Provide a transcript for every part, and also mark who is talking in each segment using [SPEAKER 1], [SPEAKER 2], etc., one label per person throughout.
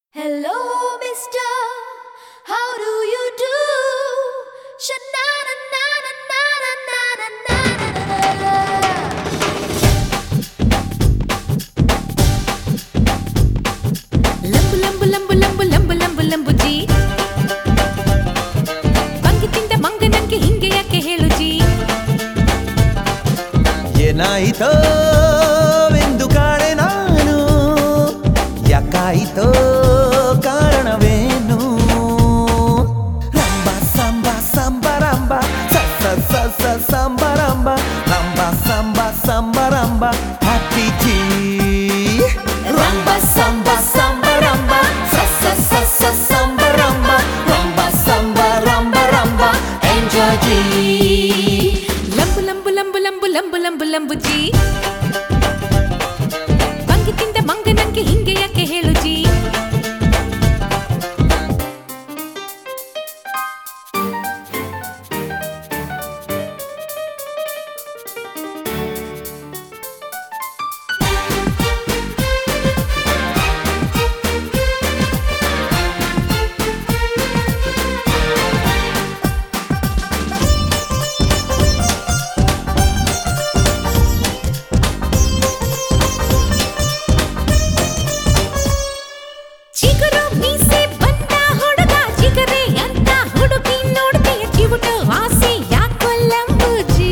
[SPEAKER 1] Hello, mister. How do you do? Sha-na-na-na-na-na-na-na-na-na-na.
[SPEAKER 2] Lambu Lambu Lambu Lambu Lambu Lambu Lambu ji ಬಂಗಿತಿಂದ ಮಂಗನಂಗೆ ಹಿಂಗೆ ಯಾಕೆ ಹೇಳು ಜಿ
[SPEAKER 3] ಏನಾಯಿತೋ ಎಂದು ಕಾಣೆ ನಾನು ಯಾಕಾಯಿತೋ ಕಾರಣವೇನು ರಂಬ ಸಂಬ ಸಂಬರಂಬ ಸ ಸ ಸ ಸ ಸಂಬರಂಬ ರಂಬ ಸಂಬ ಸಂಬರಂಬ ಹ್ಯಾಪಿ ಜೀ ರಂಬ ಸಂಬ ಸಂಬರಂಬ ಸ ಸ ಸ ಸ ಸಂಬರಂಬ ರಂಬ ಸಂಬ ರಂಬ ರಂಬ ಎಂಜಾಯ್ ಜೀ
[SPEAKER 2] ಲಂಬು ಲಂಬು ಲಂಬು ಲಂಬು ಲಂಬು ಲಂಬು ಲಂಬು ಜಿ ಬಂಗಿತಿಂದ ಮಂಗನಂಗೆ ಹಿಂಗೆ ಯಾಕೆ ಹೇಳು ಜಿ ಚಿಗುರು ಮೀಸೆ ಬಂದ ಹುಡುಗ ಚಿಗರೆ ಅಂತ ಹುಡುಗಿ ನೋಡ್ತೀಯ ಕಿವುಟ ವಾಸಿ ಯಾಕೋ ಲಂಬು ಜಿ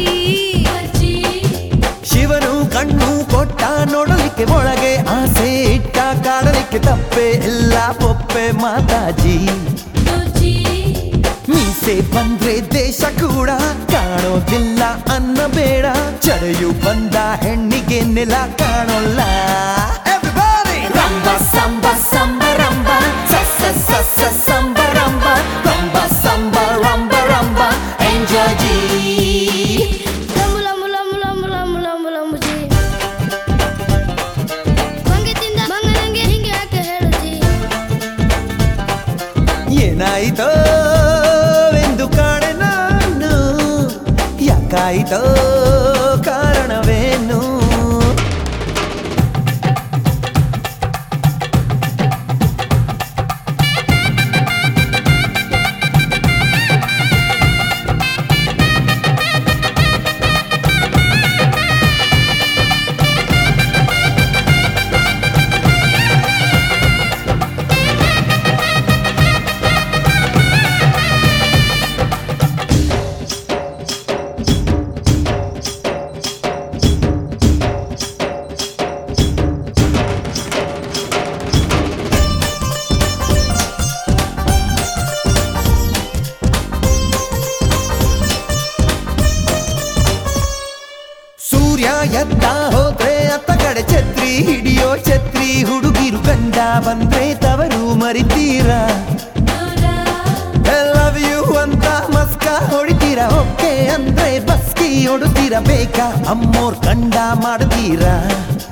[SPEAKER 3] ಶಿವನು ಕಣ್ಣು ಕೊಟ್ಟ ನೋಡಲಿಕ್ಕೆ ಒಳಗೆ ಆಸೆ ಇಟ್ಟ ಕಾಡಲಿಕ್ಕೆ ತಪ್ಪೆ ಎಲ್ಲ ಪೊಪ್ಪೆ ಮಾತಾಜಿ ಮೀಸೆ ಬಂದ್ರೆ ದೇಶ ಕೂಡ ಕಾಣೋದಿಲ್ಲ ಅನ್ನಬೇಡ ಚಡೆಯು ಬಂದ ಹೆಣ್ಣಿಗೆ ನೆಲ ಕಾಣೋಲ್ಲ Everybody! ರಂಬ ಸಂಬ ಸಂಬರಂಬ ಸ ಸ ಸ ಸ ಸಂಬರಂಬ ರಂಬ ಸಂಬ ರಂಬ ರಂಬ ಎಂಜಾಯ್ ಜೀ
[SPEAKER 1] ಲಂಬು ಲಂಬು ಲಂಬು ಲಂಬು ಲಂಬು ಲಂಬು ಲಂಬು ಜಿ ಮಂಗತಿಂದ ಮಂಗನಂಗೆ ಹಿಂಗೆ ಯಾಕೆ ಹೇಳು ಜಿ
[SPEAKER 3] ಏನಾಯಿತೋ ಎಂದು ಕಾಣೆ ನಾನು ಯಾಕಾಯಿತೋ ಕಾರಣವೇನು ಸೂರ್ಯ ಎದ್ದ ಹೋದ್ರೆ ಅತ್ತ ಕಡೆ ಛತ್ರಿ ಹಿಡಿಯೋ ಛತ್ರಿ ಹುಡುಗಿರು ಗಂಡ ಬಂದ್ರೆ ತವರು ಮರಿತೀರಾ ಲವ್ ಯು ಅಂತ ಮಸ್ಕ ಹೊಡಿತೀರಾ ಓಕೆ ಅಂದ್ರೆ ಬಸ್ಕಿ ಹೊಡುತ್ತೀರಾ ಬೇಕಾ ಅಮ್ಮೋರ್ ಕಂಡ ಮಾಡ್ತೀರಾ